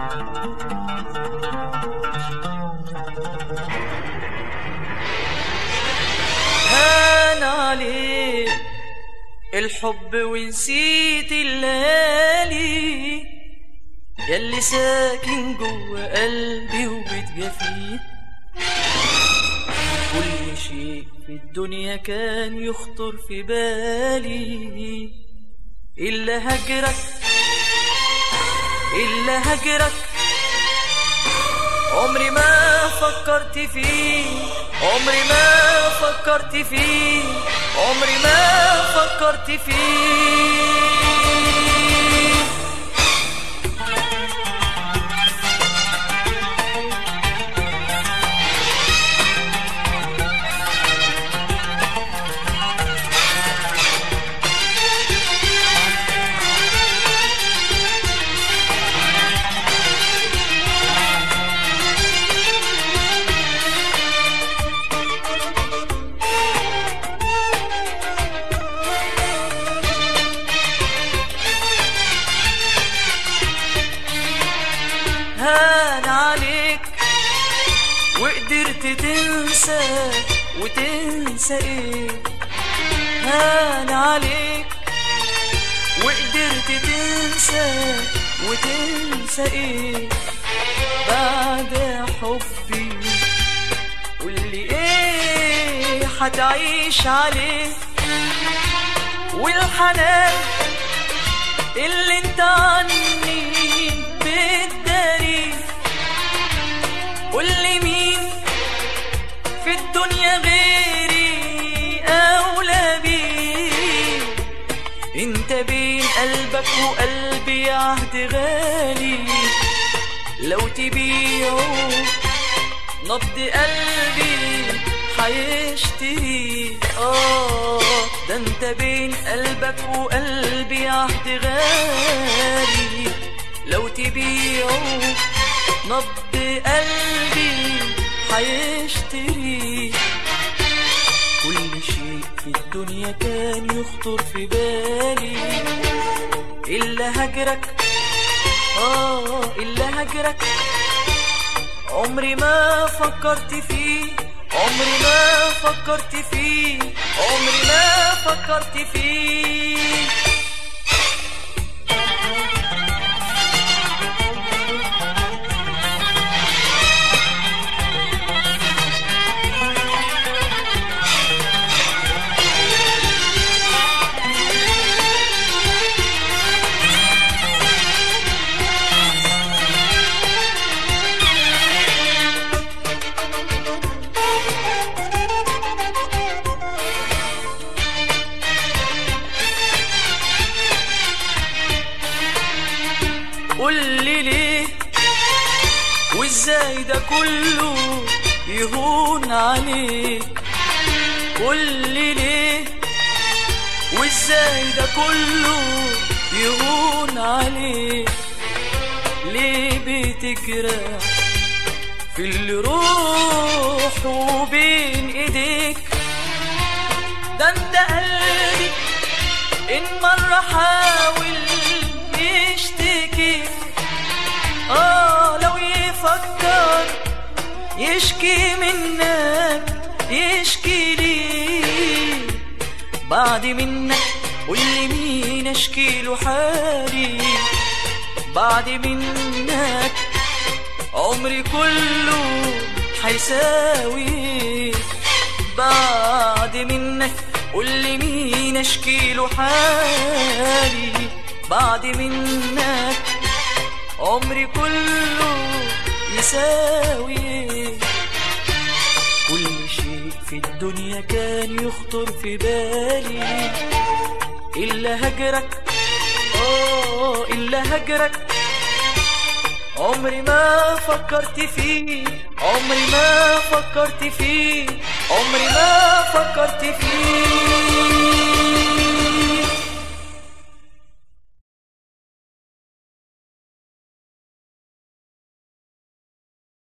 هان عليك الحب ونسيت الليالي ياللي ساكن جوا قلبي وبتجافيه كل شيء في الدنيا كان يخطر في بالي إلا هجرك إلا هجرك عمري ما فكرت فيه عمري ما فكرت فيه عمري ما فكرت فيه هان عليك وقدرت تنسى وتنسى ايه هان عليك وقدرت تنسى وتنسى ايه بعد حبي واللي ايه هتعيش عليه والحنان اللي انت عني بتداري قولي مين في الدنيا غيري اولى بيه انت بين قلبك وقلبي عهد غالي لو تبيعه نبض قلبي حيشتري اه ده انت بين قلبك وقلبي عهد غالي لو تبيعه نبض قلبي حيشتري كل شيء في الدنيا كان يخطر في بالي إلا هجرك آه إلا هجرك عمري ما فكرت فيه عمري ما فكرت فيه عمري ما فكرت فيه قولي ليه وازاي ده كله يهون عليك قولي ليه وازاي ده كله يهون عليك ليه بتجرح في اللي روحه بين ايديك ده انت قلبي ان مرة حاول يشتكي اه لو يفكر يشكي منك يشكي لي بعد منك قولي مين اشكي له حالي بعد منك عمري كله حيساوي بعد منك قولي مين اشكي له حالي بعد منك عمري كله يساوي كل شيء في الدنيا كان يخطر في بالي إلا هجرك آه إلا هجرك عمري ما فكرت فيه عمري ما فكرت فيه عمري ما فكرت فيه